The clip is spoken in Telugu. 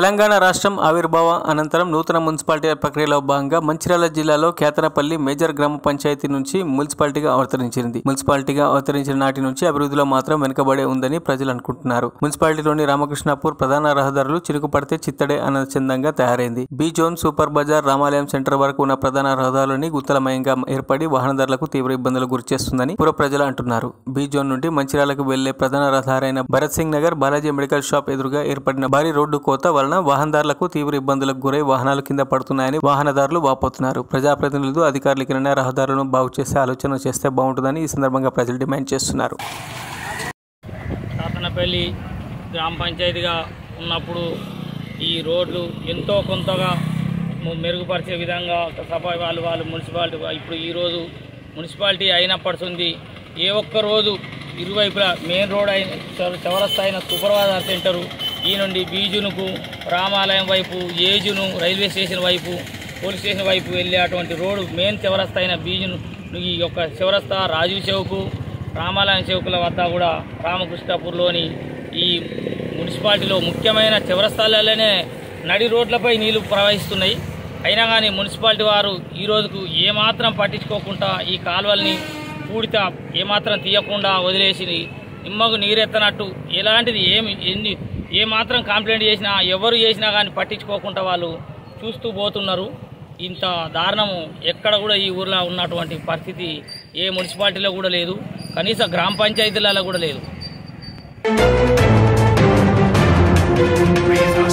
తెలంగాణ రాష్ట్రం ఆవిర్భావ అనంతరం నూతన మున్సిపాలిటీ ప్రక్రియలో భాగంగా మంచిర్యాల జిల్లాలో కేతనపల్లి మేజర్ గ్రామ పంచాయతీ నుంచి మున్సిపాలిటీగా అవతరించింది మున్సిపాలిటీగా అవతరించిన నాటి నుంచి అభివృద్ధిలో మాత్రం వెనుకబడే ఉందని ప్రజలు అనుకుంటున్నారు మున్సిపాలిటీలోని రామకృష్ణాపూర్ ప్రధాన రహదారులు చిరుకు పడితే చిత్తడే అన్నచందంగా తయారైంది బీ జోన్ సూపర్ బజార్ రామాలయం సెంటర్ వరకు ఉన్న ప్రధాన రహదారులని గుత్తలమయంగా ఏర్పడి వాహనదారులకు తీవ్ర ఇబ్బందులు గురిచేస్తుందని పుర ప్రజలు అంటున్నారు బీ జోన్ నుండి మంచిర్యాలకు వెళ్లే ప్రధాన రహదారైన భరత్ సింగ్ నగర్ బాలాజీ మెడికల్ షాప్ ఎదురుగా ఏర్పడిన భారీ రోడ్డు కోత వలన వాహనదారులకు తీవ్ర ఇబ్బందులకు గురై వాహనాలు కింద పడుతున్నాయని వాహనదారులు వాపోతున్నారు ప్రజాప్రతినిధులు అధికారులకి రహదారులను బాగు చేసే ఆలోచన చేస్తే బాగుంటుందని ఈ సందర్భంగా ప్రజలు డిమాండ్ చేస్తున్నారు కాతనపల్లి గ్రామ పంచాయతీగా ఉన్నప్పుడు ఈ రోడ్లు ఎంతో కొంతగా ము- మెరుగుపరిచే విధంగా సఫాయి వాళ్ళు వాళ్ళు మున్సిపాలిటీ వా- ఇప్పుడు ఈరోజు మున్సిపాలిటీ అయినప్పటి ఏ ఒక్క రోజు ఇరువైపులా మెయిన్ రోడ్ అయిన చౌ- చౌరస్తా అయిన సూపర్వైజర్ సెంటరు ఈ నుండి బీజునుకు రామాలయం వైపు ఏజును రైల్వే స్టేషన్ వైపు పోలీస్ స్టేషన్ వైపు వెళ్ళే అటువంటి రోడ్డు మెయిన్ చౌరస్తా అయిన బీజును ఈ యొక్క చౌరస్తా రాజీవ్ చౌకు రామాలయం చౌకుల వద్ద కూడా రామకృష్ణాపూర్లోని ఈ మున్సిపాలిటీలో ముఖ్యమైన చివరస్థాలలోనే నడి రోడ్లపై నీళ్లు ప్రవహిస్తున్నాయి అయినా కానీ మున్సిపాలిటీ వారు ఈ రోజుకు ఏమాత్రం పట్టించుకోకుండా ఈ కాలువల్ని పూడిత ఏమాత్రం తీయకుండా వదిలేసి నిమ్మకు నీరెత్తనట్టు ఎలాంటిది ఏమి ఎన్ని ఏమాత్రం కంప్లైంట్ చేసినా ఎవరు చేసినా కానీ పట్టించుకోకుండా వాళ్ళు చూస్తూ పోతున్నారు ఇంత దారుణము ఎక్కడ కూడా ఈ ఊర్లో ఉన్నటువంటి పరిస్థితి ఏ మున్సిపాలిటీలో కూడా లేదు కనీసం గ్రామ పంచాయతీలలో కూడా లేదు Raise